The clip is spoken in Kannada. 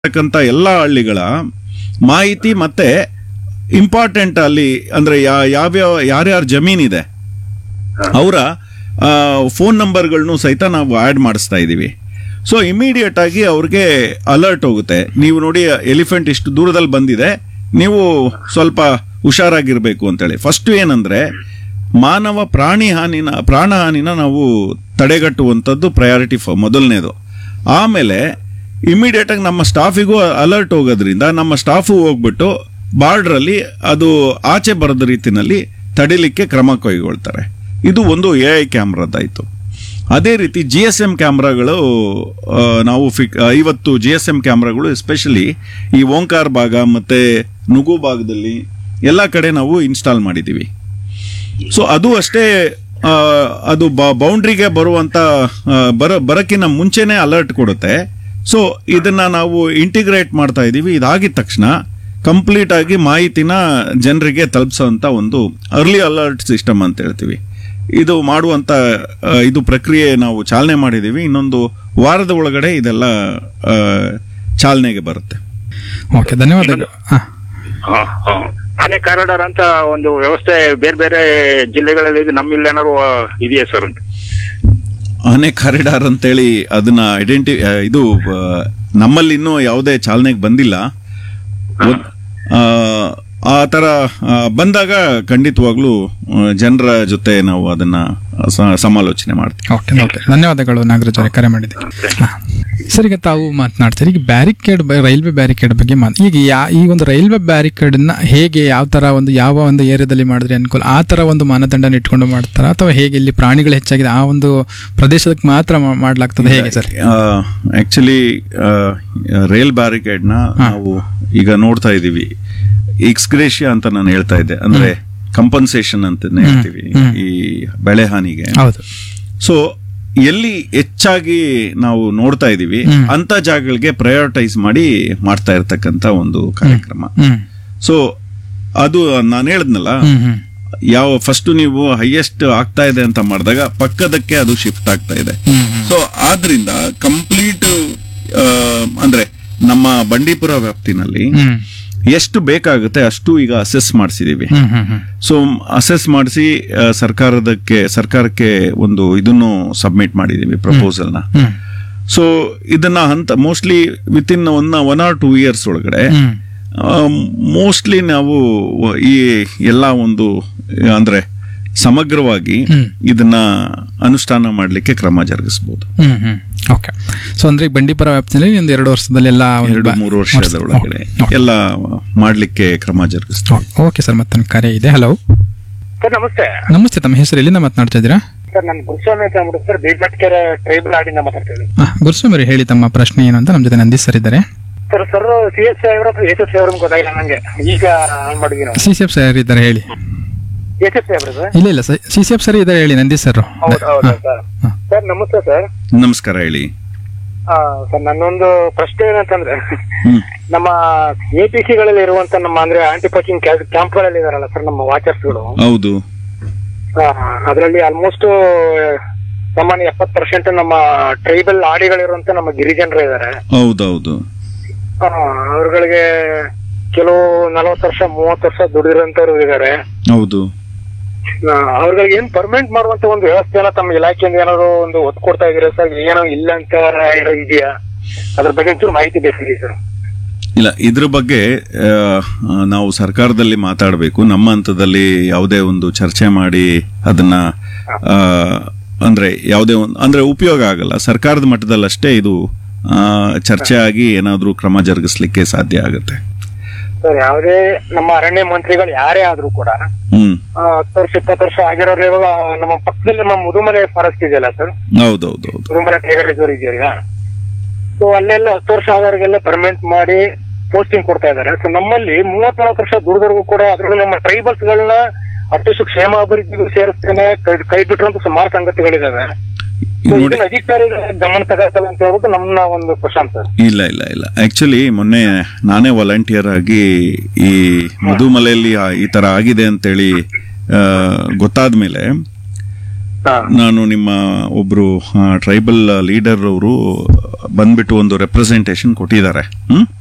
ಇರ್ತಕ್ಕಂಥ ಎಲ್ಲ ಹಳ್ಳಿಗಳ ಮಾಹಿತಿ ಮತ್ತೆ ಇಂಪಾರ್ಟೆಂಟ್ ಅಲ್ಲಿ ಅಂದ್ರೆ ಯಾ- ಯಾವ್ಯಾವ ಯಾರ್ಯಾರ ಜಮೀನಿದೆ ಅವರ ಫೋನ್ ನಂಬರ್ಗಳನ್ನು ಸಹಿತ ನಾವು ಆ್ಯಡ್ ಮಾಡಿಸ್ತಾ ಇದ್ದೀವಿ ಸೊ ಇಮಿಡಿಯೇಟ್ ಆಗಿ ಅವ್ರಿಗೆ ಅಲರ್ಟ್ ಹೋಗುತ್ತೆ ನೀವು ನೋಡಿ ಎಲಿಫೆಂಟ್ ಇಷ್ಟು ದೂರದಲ್ಲಿ ಬಂದಿದೆ ನೀವು ಸ್ವಲ್ಪ ಹುಷಾರಾಗಿರ್ಬೇಕು ಅಂತೇಳಿ ಫಸ್ಟ್ ಏನಂದ್ರೆ ಮಾನವ ಪ್ರಾಣಿ ಹಾನಿನ ಪ್ರಾಣ ಹಾನಿನ ನಾವು ತಡೆಗಟ್ಟುವಂಥದ್ದು ಪ್ರಯಾರಿಟಿ ಫ ಮೊದಲನೇದು ಆಮೇಲೆ ಇಮಿಡಿಯೇಟ್ ಆಗಿ ನಮ್ಮ ಸ್ಟಾಫಿಗೂ ಅಲರ್ಟ್ ಹೋಗೋದ್ರಿಂದ ನಮ್ಮ ಸ್ಟಾಫು ಹೋಗ್ಬಿಟ್ಟು ಬಾರ್ಡ್ರಲ್ಲಿ ಅದು ಆಚೆ ಬರದ ರೀತಿನಲ್ಲಿ ತಡಿಲಿಕ್ಕೆ ಕ್ರಮ ಕೈಗೊಳ್ತಾರೆ ಇದು ಒಂದು ಎ ಐ ಕ್ಯಾಮ್ರಾದಾಯಿತು ಅದೇ ರೀತಿ ಜಿ ಎಸ್ ಎಮ್ ಕ್ಯಾಮ್ರಾಗಳು ಆ, ನಾವು ಫಿಕ್ ಇವತ್ತು ಜಿ ಎಸ್ ಎಮ್ ಕ್ಯಾಮ್ರಾಗಳು ಎಸ್ಪೆಷಲಿ ಈ ಓಂಕಾರ್ ಭಾಗ ಮತ್ತೆ ನುಗು ಭಾಗದಲ್ಲಿ ಎಲ್ಲ ಕಡೆ ನಾವು ಇನ್ಸ್ಟಾಲ್ ಮಾಡಿದ್ದೀವಿ ಸೊ ಅದು ಅಷ್ಟೇ ಆ, ಅದು ಬೌಂಡ್ರಿಗೆ ಬರುವಂತ ಆ, ಬರ ಬರಕ್ಕಿಂತ ಮುಂಚೆನೆ ಅಲರ್ಟ್ ಕೊಡುತ್ತೆ ಸೊ ಇದನ್ನ ನಾವು ಇಂಟಿಗ್ರೇಟ್ ಮಾಡ್ತಾ ಇದ್ದೀವಿ ಇದಾಗಿದ ತಕ್ಷಣ ಕಂಪ್ಲೀಟ್ ಆಗಿ ಮಾಹಿತಿನ ಜನರಿಗೆ ತಲುಪಿಸೋಂಥ ಒಂದು ಅರ್ಲಿ ಅಲರ್ಟ್ ಸಿಸ್ಟಮ್ ಅಂತ ಹೇಳ್ತೀವಿ ಇದು ಮಾಡುವಂತ ಆ, ಇದು ಪ್ರಕ್ರಿಯೆ ನಾವು ಚಾಲನೆ ಮಾಡಿದ್ದೀವಿ ಇನ್ನೊಂದು ವಾರದ ಒಳಗಡೆ ಇದೆಲ್ಲ ಆ, ಚಾಲನೆಗೆ ಬರುತ್ತೆ ಓಕೆ ಧನ್ಯವಾದಗಳು ಹಾಂ ಹ, ಹ. ಆನೆ ಕಾರಿಡಾರ್ ಅಂತ ಒಂದು ವ್ಯವಸ್ಥೆ ಬೇರೆ ಬೇರೆ ಜಿಲ್ಲೆಗಳಲ್ಲಿ ಇದೆ ನಮ್ಮಲ್ಲಿ ಏನಾದ್ರು ಆ, ಇದೆಯಾ ಸರ್ ಅಂತ ಆನೆ ಕಾರಿಡಾರ್ ಅಂತೇಳಿ ಅದನ್ನ ಐಡೆಂಟಿ ಆ, ಇದು ಆ, ನಮ್ಮಲ್ಲಿ ಇನ್ನೂ ಯಾವುದೇ ಚಾಲನೆಗೆ ಬಂದಿಲ್ಲ ಒಂದ್- ಆ, ಆ ತರ ಆ, ಬಂದಾಗ ಖಂಡಿತವಾಗ್ಲೂ ಜನರ ಜೊತೆ ನಾವು ಅದನ್ನ ಸ- ಸಮಾಲೋಚನೆ ಮಾಡ್ತೀವಿ ಓಕೆ ಓಕೆ ಧನ್ಯವಾದಗಳು ನಾಗರಾಜ್ ಅವರೇ ಕರೆ ಮಾಡಿದ್ದೀವಿ ಹಾಂ. ಸರ್ ಈಗ ತಾವು ಮಾತನಾಡ್ತೀರಿ ಈಗ ಬ್ಯಾರಿಕೇಡ್ ರೈಲ್ವೆ ಬ್ಯಾರಿಕೇಡ್ ಬಗ್ಗೆ ಮಾತು ಈಗ ಯಾ ಈ ಒಂದು ರೈಲ್ವೆ ಬ್ಯಾರಿಕೇಡನ್ನ ಹೇಗೆ ಯಾವ ಥರ ಒಂದು ಯಾವ ಒಂದು ಏರಿಯಾದಲ್ಲಿ ಮಾಡಿದ್ರೆ ಅನುಕೂಲ ಆ ಥರ ಒಂದು ಮಾನದಂಡನ ಇಟ್ಕೊಂಡು ಮಾಡ್ತಾರಾ ಅಥವಾ ಹೇಗೆ ಇಲ್ಲಿ ಪ್ರಾಣಿಗಳು ಹೆಚ್ಚಾಗಿದೆ ಆ ಒಂದು ಪ್ರದೇಶಕ್ಕೆ ಮಾತ್ರ ಮಾ- ಮಾಡ್ಲಾಗ್ತದೆ ಹೇಗೆ ಸರ್ ಆಕ್ಚುಲಿ ರೈಲ್ ಬ್ಯಾರಿಕೇಡ್ನ ನಾವು ಈಗ ನೋಡ್ತಾ ಇದ್ದೀವಿ ಎಕ್ಸ್ಗ್ರೇಷಿಯಾ ಅಂತ ನಾನು ಹೇಳ್ತಾ ಇದ್ದೆ ಅಂದ್ರೆ ಕಂಪನ್ಸೇಷನ್ ಅಂತಾನೆ ಹೇಳ್ತೀವಿ ಈ ಬೆಳೆ ಹಾನಿಗೆ ಹೌದು ಸೊ ಎಲ್ಲಿ ಹೆಚ್ಚಾಗಿ ನಾವು ನೋಡ್ತಾ ಇದೀವಿ ಅಂತ ಜಾಗಗಳಿಗೆ ಪ್ರಯಾರಿಟೈಸ್ ಮಾಡಿ ಮಾಡ್ತಾ ಇರ್ತಕ್ಕಂತ ಒಂದು ಕಾರ್ಯಕ್ರಮ ಹ್ಮ್ ಸೊ ಅದು ನಾನು ಹೇಳಿದ್ನಲ್ಲ ಹ್ಮ್ ಹ್ಮ್ ಯಾವ ಫಸ್ಟ್ ನೀವು ಹೈಯೆಸ್ಟ್ ಆಗ್ತಾ ಇದೆ ಅಂತ ಮಾಡಿದಾಗ ಪಕ್ಕದಕ್ಕೆ ಅದು ಶಿಫ್ಟ್ ಆಗ್ತಾ ಇದೆ ಹ್ಮ್ ಸೊ ಆದ್ರಿಂದ ಕಂಪ್ಲೀಟ್ ಅಂದ್ರೆ ನಮ್ಮ ಬಂಡೀಪುರ ವ್ಯಾಪ್ತಿನಲ್ಲಿ ಹ್ಮ್ ಎಷ್ಟು ಬೇಕಾಗುತ್ತೆ ಅಷ್ಟು ಈಗ ಅಸೆಸ್ ಮಾಡಿಸಿದೀವಿ hmm hmm hmm so assess ಮಾಡಿಸಿ ಸರ್ಕಾರದಕ್ಕೆ ಸರ್ಕಾರಕ್ಕೆ ಒಂದು ಇದನ್ನು ಸಬ್ಮಿಟ್ ಮಾಡಿದೀವಿ ಪ್ರಪೋಸಲ್ನ ಹ್ಮ್ ಸೊ ಇದನ್ನ ಹಂತ mostly within one one or two years ಒಳಗಡೆ ಹ್ಮ್ ಮೋಸ್ಟ್ಲಿ ನಾವು ಈ ಎಲ್ಲ ಒಂದು ಅಂದ್ರೆ ಸಮಗ್ರವಾಗಿ ಹ್ಮ್. ಇದನ್ನ ಅನುಷ್ಠಾನ ಮಾಡಲಿಕ್ಕೆ ಕ್ರಮ ಜರುಗಿಸಬಹುದು ಹ್ಮ್ ಹ್ಮ್ ಓಕೆ ಸೊ ಅಂದ್ರೆ ಈ ಬಂಡೀಪುರ ವ್ಯಾಪ್ತಿಯಲ್ಲಿ ಒಂದು ಎರಡು ವರ್ಷದಲ್ಲಿ ಎಲ್ಲ ಒಂದು ಎರಡು ಬಾ- ಮೂರು ವರ್ಷದ ಒಳಗಡೆ ಓಕೆ. ಎಲ್ಲ ಮಾಡ್ಲಿಕ್ಕೆ ಕ್ರಮ ಜರುಗಿಸ್ತೀವಿ ಓಕೆ ಸರ್ ಮತ್ತೊಂದು ಕರೆ ಇದೆ ಹಲೋ ಸರ್ ನಮಸ್ತೆ ನಮಸ್ತೆ ತಮ್ಮ ಹೆಸರು ಎಲ್ಲಿಂದ ಮಾತನಾಡ್ತಾ ಇದ್ದೀರಾ ಸರ್ ನಾನು ಗುರುಸ್ವಾಮಿ ಅಂತ ಅಂದ್ಬಿಟ್ಟು ಸರ್ ಬೇಗಟ್ಕೆರೆ ಟ್ರೈಬಲ್ ಆಡಿಂದ ಮಾತಾಡ್ತಾ ಇದ್ದೀನಿ ಹಾಂ ಗುರುಸ್ವಾಮಿ ಹೇಳಿ ತಮ್ಮ ಪ್ರಶ್ನೆ ಏನು ಅಂತ ನಮ್ಮ ಜೊತೆ ನಂದೀಶ್ ಸರ್ ಇದ್ದಾರೆ ಸರ್ ಸರ್ ಸಿ ಎಸ್ ಸಾವಿರ ಎಸ್ ಎಸ್ ಸಾವಿರ ಗೊತ್ತಾಗಿಲ್ಲ ನಂಗೆ ಈಗ ಆನ್ ಮಾಡಿದ್ವಿ ನಾವು ಸಿ ಸಿ ಎಫ್ ಸರ್ ಇದ್ದಾರೆ ಹೇಳಿ ಎಸ್ ಎಸ್ ಸಾವಿರ ಸರ್ ಇಲ್ಲ ಇಲ್ಲ ಸಿ ಸಿ ಎಫ್ ಸರ್ ಇದ್ದಾರೆ ಹೇಳಿ ನಂದೀಶ್ ಸರ್ ಹೌದು ಹೌದು ಸರ್ ಸರ್ ನಮಸ್ತೆ ಸರ್ ನಮಸ್ಕಾರ ಹೇಳಿ ಆ, ಸರ್ ನನ್ನೊಂದು ಪ್ರಶ್ನೆ ಏನಂತಂದ್ರೆ ಹ್ಮ್ ನಮ್ಮ ಎ ಪಿ ಸಿಗಳಲ್ಲಿ ಇರುವಂತ ನಮ್ಮ ಅಂದ್ರೆ ಆಂಟಿ ಪೋಚಿಂಗ್ ಕ್ಯಾಂಪ್ಗಳಲ್ಲಿ ಇದಾರಲ್ಲ ಸರ್ ನಮ್ಮ ವಾಚರ್ಸ್ಗಳು ಹೌದು ಅದರಲ್ಲಿ ಆಲ್ಮೋಸ್ಟ್ ಸಾಮಾನ್ಯ ಎಪ್ಪತ್ತು ಪರ್ಸೆಂಟ್ ನಮ್ಮ ಟ್ರೈಬಲ್ ಆಡಿಗಳಿರುವಂತ ನಮ್ಮ ಗಿರಿಜನರು ಇದ್ದಾರೆ ಹೌದೌದು ಅವ್ರಗಳಿಗೆ ಕೆಲವು ನಲವತ್ತು ವರ್ಷ ಮೂವತ್ತು ವರ್ಷ ದುಡಿದಿರೋಂಥವ್ರು ಇದ್ದಾರೆ ಹೌದು ಆ, ಅವ್ರಿಗೆ ಏನ್ ಪರ್ಮನೆಂಟ್ ಮಾಡುವಂತ ಒಂದು ವ್ಯವಸ್ಥೆನ ತಮ್ಮ ಇಲಾಖೆಯಿಂದ ಏನಾದ್ರು ಒಂದು ಒತ್ತು ಕೊಡ್ತಾ ಇದೀರಾ ಸರ್ ಏನೋ ಇಲ್ಲ ಅಂತ ಏನೋ ಇದೆಯಾ ಅದ್ರ ಬಗ್ಗೆ ಒಂಚೂರು ಮಾಹಿತಿ ಬೇಕಾಗಿದೆ ಸರ್ ಇಲ್ಲ ಇದ್ರ ಬಗ್ಗೆ ಆ, ನಾವು ಸರ್ಕಾರದಲ್ಲಿ ಮಾತಾಡಬೇಕು ನಮ್ಮ ಹಂತದಲ್ಲಿ ಯಾವುದೇ ಒಂದು ಚರ್ಚೆ ಮಾಡಿ ಅದನ್ನ ಆ, ಅಂದ್ರೆ ಯಾವುದೇ ಒಂದು ಅಂದ್ರೆ ಉಪಯೋಗ ಆಗಲ್ಲ ಸರ್ಕಾರದ ಮಟ್ಟದಲ್ಲಿ ಅಷ್ಟೇ ಇದು ಆ, ಚರ್ಚೆ ಆಗಿ ಏನಾದ್ರೂ ಕ್ರಮ ಜರುಗಿಸ್ಲಿಕ್ಕೆ ಸಾಧ್ಯ ಆಗುತ್ತೆ ಸರ್ ಯಾವುದೇ ನಮ್ಮ ಅರಣ್ಯ ಮಂತ್ರಿಗಳು ಯಾರೇ ಆದ್ರೂ ಕೂಡ ಹ್ಮ್ ಆ, ಹತ್ತು ವರ್ಷ ಇಪ್ಪತ್ತು ವರ್ಷ ಆಗಿರೋರು ಇವಾಗ ನಮ್ಮ ಪಕ್ಕದಲ್ಲಿ ನಮ್ಮ ಮುದುಮಲೆ ಫಾರೆಸ್ಟ್ ಇದೆಯಲ್ಲ ಸರ್ ಹೌದೌದೌದು ಮುದುಮಲೆ ಟೈಗರ್ ರಿಸರ್ವ್ ಇದೆಯಲ್ಲ ಸೊ ಅಲ್ಲೆಲ್ಲ ಹತ್ತು ವರ್ಷ ಆದವ್ರಿಗೆಲ್ಲ ಪರ್ಮನೆಂಟ್ ಮಾಡಿ ಪೋಸ್ಟಿಂಗ್ ಕೊಡ್ತಾ ಇದ್ದಾರೆ ಸೊ ನಮ್ಮಲ್ಲಿ ಮೂವತ್ ನಾಲ್ಕು ವರ್ಷ ದುಡಿದವ್ರಿಗೂ ಕೂಡ ಅದ್ರಲ್ಲೂ ನಮ್ಮ ಟ್ರೈಬಲ್ಸ್ ಗಳನ್ನ ಅಷ್ಟು ಕ್ಷೇಮ ಅಭಿವೃದ್ಧಿಗೂ ಸೇರಿಸ್ತೇನೆ ಕೈ- ಕೈ ಬಿಟ್ಟಿರುವಂತ ಸುಮಾರು ಸಂಗತಿಗಳಿದಾವೆ ಈಗ So ನೋಡಿ ಇದನ್ನ ಅಧಿಕಾರಿಗಳ ಗಮನ ತಗೋತಲ್ಲ ಅಂತ ಹೇಳ್ಬಿಟ್ಟು ನಮ್ಮ ಒಂದು ಪ್ರಶಾಂತ್ ಸರ್ ಇಲ್ಲ ಇಲ್ಲ ಇಲ್ಲ ಆಕ್ಚುಲಿ ಮೊನ್ನೆ ನಾನೇ ವಾಲಂಟಿಯರ್ ಆಗಿ ಈ ಮಧುಮಲೆಯಲ್ಲಿ ಆ- ಈ ತರ ಆಗಿದೆ ಅಂತೇಳಿ ಗೊತ್ತಾದ ಮೇಲೆ ಹಾ. ನಾನು ನಿಮ್ಮ ಒಬ್ರು ಟ್ರೈಬಲ್ ಲೀಡರ್ ಅವರು ಬಂದ್ಬಿಟ್ಟು ಒಂದು ರೆಪ್ರೆಸೆಂಟೇಶನ್ ಕೊಟ್ಟಿದ್ದಾರೆ ಹ್ಮ್